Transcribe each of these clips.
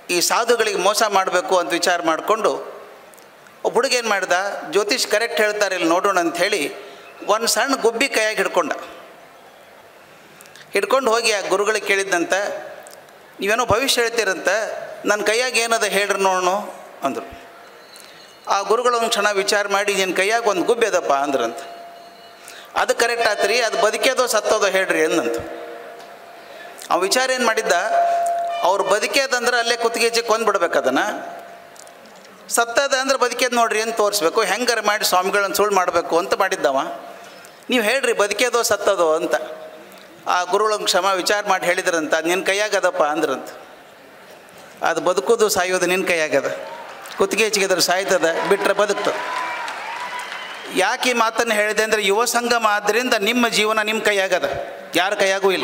ಈ ಸಾಧುಗಳಿಗೆ ಮೋಸ ಮಾಡಬೇಕು ಅಂತ ವಿಚಾರ ಮಾಡಿಕೊಂಡು ಒಬ್ಬ ಹುಡುಗ ಏನು ಮಾಡ್ದ ಜ್ಯೋತಿಷ್ ಕರೆಕ್ಟ್ ಹೇಳ್ತಾರೆ ಇಲ್ಲಿ ನೋಡೋಣ ಅಂತ ಹೇಳಿ ಒಂದು ಸಣ್ಣ ಗುಬ್ಬಿ ಕೈಯಾಗಿ ಹಿಡ್ಕೊಂಡ ಹಿಡ್ಕೊಂಡು ಹೋಗಿ ಆ ಗುರುಗಳಿಗೆ ಕೇಳಿದ್ದಂತ ನೀವೇನೋ ಭವಿಷ್ಯ ಹೇಳ್ತೀರಂತ ನನ್ನ ಕೈಯಾಗ ಏನದ ಹೇಳ್ರಿ ನೋಡೋಣ ಅಂದರು ಆ ಗುರುಗಳು ಒಂದು ಕ್ಷಣ ವಿಚಾರ ಮಾಡಿ ನಿನ್ನ ಕೈಯಾಗ ಒಂದು ಗುಬ್ಬಿ ಅದಪ್ಪ ಅಂದ್ರಂತ ಅದು ಕರೆಕ್ಟ್ ಆತ್ರಿ ಅದು ಬದುಕ್ಯದೋ ಸತ್ತೋದೋ ಹೇಳ್ರಿ ಅಂದಂತ ಆ ವಿಚಾರ ಏನು ಮಾಡಿದ್ದ ಅವ್ರು ಬದುಕ್ಯದಂದ್ರೆ ಅಲ್ಲೇ ಕುತ್ತಿಗೆಚ್ಚಿ ಕೊಂದ್ಬಿಡ್ಬೇಕು ಅದನ್ನು ಸತ್ತದ ಅಂದ್ರೆ ಬದುಕ್ಯದ ನೋಡ್ರಿ ಅಂತ ತೋರಿಸ್ಬೇಕು ಹೆಂಗಾರ ಮಾಡಿ ಸ್ವಾಮಿಗಳನ್ನ ಸುಳ್ಳು ಮಾಡಬೇಕು ಅಂತ ಮಾಡಿದ್ದವ ನೀವು ಹೇಳ್ರಿ ಬದುಕ್ಯದೋ ಸತ್ತದೋ ಅಂತ ಆ ಗುರುಗಳಂಗೆ ಕ್ಷಮ ವಿಚಾರ ಮಾಡಿ ಹೇಳಿದ್ರಂತ ನಿನ್ನ ಕೈಯಾಗದಪ್ಪ ಅಂದ್ರಂತ ಅದು ಬದುಕೋದು ಸಾಯೋದು ನಿನ್ನ ಕೈಯಾಗದ ಕುತ್ತಿಗೆ ಹೆಚ್ಚಿಗೆದ್ರೆ ಸಾಯ್ತದ ಬಿಟ್ಟರೆ ಬದುಕ್ತದೆ ಯಾಕೆ ಈ ಮಾತನ್ನು ಹೇಳಿದೆ ಅಂದರೆ ಯುವ ಸಂಗಮ ಆದ್ದರಿಂದ ನಿಮ್ಮ ಜೀವನ ನಿಮ್ಮ ಕೈಯಾಗದ ಯಾರ ಕೈಯಾಗೂ ಇಲ್ಲ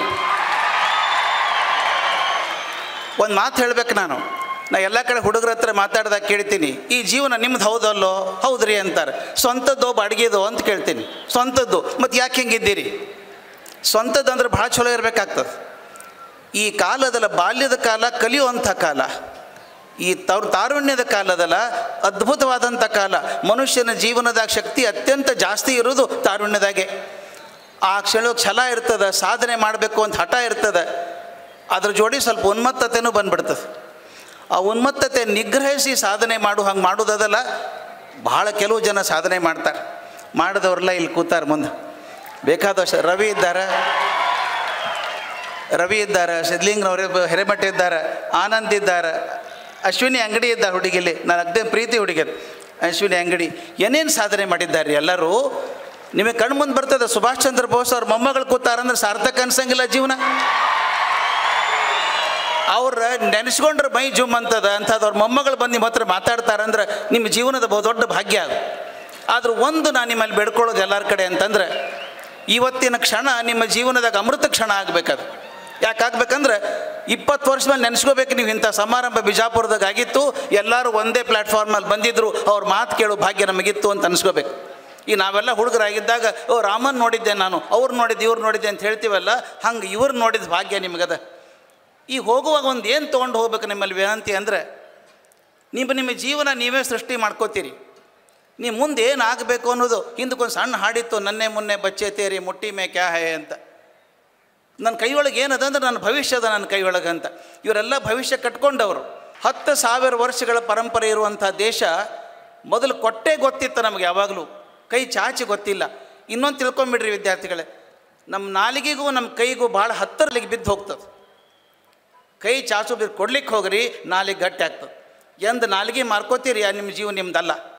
ಒಂದು ಮಾತು ಹೇಳ್ಬೇಕು ನಾನು ನಾ ಎಲ್ಲ ಕಡೆ ಹುಡುಗರ ಹತ್ರ ಮಾತಾಡ್ದಾಗ ಕೇಳ್ತೀನಿ ಈ ಜೀವನ ನಿಮ್ದು ಹೌದಲ್ಲೋ ಹೌದ್ರಿ ಅಂತಾರೆ ಸ್ವಂತದ್ದೋ ಬಾಡಿಗೆದೋ ಅಂತ ಕೇಳ್ತೀನಿ ಸ್ವಂತದ್ದು ಮತ್ತು ಯಾಕೆ ಹಿಂಗಿದ್ದೀರಿ ಸ್ವಂತದ್ದು ಅಂದ್ರೆ ಭಾಳ ಚಲೋ ಇರಬೇಕಾಗ್ತದೆ ಈ ಕಾಲದಲ್ಲ ಬಾಲ್ಯದ ಕಾಲ ಕಲಿಯುವಂಥ ಕಾಲ ಈ ತವ್ರ ತಾರುಣ್ಯದ ಕಾಲದಲ್ಲ ಅದ್ಭುತವಾದಂಥ ಕಾಲ ಮನುಷ್ಯನ ಜೀವನದಾಗ ಶಕ್ತಿ ಅತ್ಯಂತ ಜಾಸ್ತಿ ಇರೋದು ತಾರುಣ್ಯದಾಗೆ ಆ ಕ್ಷಣ ಛಲ ಇರ್ತದೆ ಸಾಧನೆ ಮಾಡಬೇಕು ಅಂತ ಹಠ ಇರ್ತದೆ ಅದ್ರ ಜೋಡಿ ಸ್ವಲ್ಪ ಉನ್ಮತ್ತತೆನೂ ಬಂದ್ಬಿಡ್ತದೆ ಆ ಉನ್ಮತ್ತತೆ ನಿಗ್ರಹಿಸಿ ಸಾಧನೆ ಮಾಡು ಹಂಗೆ ಮಾಡೋದದಲ್ಲ ಭಾಳ ಕೆಲವು ಜನ ಸಾಧನೆ ಮಾಡ್ತಾರೆ ಮಾಡಿದವ್ರೆಲ್ಲ ಇಲ್ಲಿ ಕೂತಾರೆ ಮುಂದೆ ಬೇಕಾದಷ್ಟು ರವಿ ಇದ್ದಾರೆ ರವಿ ಇದ್ದಾರೆ ಸಿದ್ಲಿಂಗ್ನವ್ರೆ ಹಿರೇಮಠ ಇದ್ದಾರೆ ಆನಂದ್ ಇದ್ದಾರೆ ಅಶ್ವಿನಿ ಅಂಗಡಿ ಇದ್ದ ಹುಡುಗಿಲಿ ನಾನು ಅಗ್ದೇ ಪ್ರೀತಿ ಹುಡುಗಿಯರು ಅಶ್ವಿನಿ ಅಂಗಡಿ ಏನೇನು ಸಾಧನೆ ಮಾಡಿದ್ದಾರೆ ಎಲ್ಲರೂ ನಿಮಗೆ ಕಣ್ಣು ಮುಂದೆ ಬರ್ತದೆ ಸುಭಾಷ್ ಚಂದ್ರ ಬೋಸ್ ಅವ್ರ ಮೊಮ್ಮಗಳು ಕೂತಾರಂದ್ರೆ ಸಾರ್ಥಕ ಅನ್ಸಂಗಿಲ್ಲ ಜೀವನ ಅವ್ರ ನೆನೆಸ್ಕೊಂಡ್ರೆ ಮೈ ಜುಮ್ ಅಂತದ ಅಂಥದ್ದು ಅವ್ರ ಮೊಮ್ಮಗಳು ಬಂದು ನಿಮ್ಮ ಹತ್ರ ಮಾತಾಡ್ತಾರಂದ್ರೆ ನಿಮ್ಮ ಜೀವನದ ಬಹು ದೊಡ್ಡ ಭಾಗ್ಯ ಅದು ಆದ್ರೆ ಒಂದು ನಾನು ನಿಮ್ಮಲ್ಲಿ ಬೇಡ್ಕೊಳ್ಳೋದು ಎಲ್ಲರ ಕಡೆ ಅಂತಂದ್ರೆ ಇವತ್ತಿನ ಕ್ಷಣ ನಿಮ್ಮ ಜೀವನದಾಗ ಅಮೃತ ಕ್ಷಣ ಆಗಬೇಕದು ಯಾಕೆ ಆಗ್ಬೇಕಂದ್ರೆ ಇಪ್ಪತ್ತು ವರ್ಷ ಮೇಲೆ ನೆನೆಸ್ಕೋಬೇಕು ನೀವು ಇಂಥ ಸಮಾರಂಭ ಬಿಜಾಪುರದಾಗ ಆಗಿತ್ತು ಎಲ್ಲರೂ ಒಂದೇ ಪ್ಲ್ಯಾಟ್ಫಾರ್ಮಲ್ಲಿ ಬಂದಿದ್ದರು ಅವ್ರ ಮಾತು ಕೇಳೋ ಭಾಗ್ಯ ನಮಗಿತ್ತು ಅಂತ ಅನ್ಸ್ಕೋಬೇಕು ಈ ನಾವೆಲ್ಲ ಹುಡುಗರಾಗಿದ್ದಾಗ ಓ ರಾಮನ್ ನೋಡಿದ್ದೆ ನಾನು ಅವ್ರು ನೋಡಿದ್ದೆ ಇವ್ರು ನೋಡಿದ್ದೆ ಅಂತ ಹೇಳ್ತೀವಲ್ಲ ಹಂಗೆ ಇವ್ರು ನೋಡಿದ ಭಾಗ್ಯ ನಿಮಗದ ಈ ಹೋಗುವಾಗ ಒಂದು ಏನು ತೊಗೊಂಡು ಹೋಗ್ಬೇಕು ನಿಮ್ಮಲ್ಲಿ ವಿನಂತಿ ಅಂದರೆ ನೀವು ನಿಮ್ಮ ಜೀವನ ನೀವೇ ಸೃಷ್ಟಿ ಮಾಡ್ಕೋತೀರಿ ನೀವು ಮುಂದೆ ಏನು ಆಗಬೇಕು ಅನ್ನೋದು ಹಿಂದಕ್ಕೊಂದು ಸಣ್ಣ ಹಾಡಿತ್ತು ನನ್ನೆ ಮುನ್ನೆ ಬಚ್ಚೆ ತೇರಿ ಮುಟ್ಟಿ ಮೇ ಕ್ಯಾ ಹೇ ಅಂತ ನನ್ನ ಕೈಯೊಳಗೆ ಏನದ ಅಂದ್ರೆ ನನ್ನ ಭವಿಷ್ಯದ ನನ್ನ ಕೈಯೊಳಗೆ ಅಂತ ಇವರೆಲ್ಲ ಭವಿಷ್ಯ ಕಟ್ಕೊಂಡವರು ಹತ್ತು ಸಾವಿರ ವರ್ಷಗಳ ಪರಂಪರೆ ಇರುವಂಥ ದೇಶ ಮೊದಲು ಕೊಟ್ಟೆ ಗೊತ್ತಿತ್ತು ನಮಗೆ ಯಾವಾಗಲೂ ಕೈ ಚಾಚಿ ಗೊತ್ತಿಲ್ಲ ಇನ್ನೊಂದು ತಿಳ್ಕೊಂಬಿಡ್ರಿ ವಿದ್ಯಾರ್ಥಿಗಳೇ ನಮ್ಮ ನಾಲಿಗೆಗೂ ನಮ್ಮ ಕೈಗೂ ಭಾಳ ಹತ್ತರಲಿಗೆ ಬಿದ್ದು ಹೋಗ್ತದೆ ಕೈ ಚಾಚು ಬಿದ್ದು ಕೊಡ್ಲಿಕ್ಕೆ ಹೋಗ್ರಿ ನಾಲಿಗೆ ಗಟ್ಟಿ ಆಗ್ತದೆ ಎಂದು ನಾಲಿಗೆ ಮಾರ್ಕೋತೀರಿ ನಿಮ್ಮ ಜೀವ ನಿಮ್ದಲ್ಲ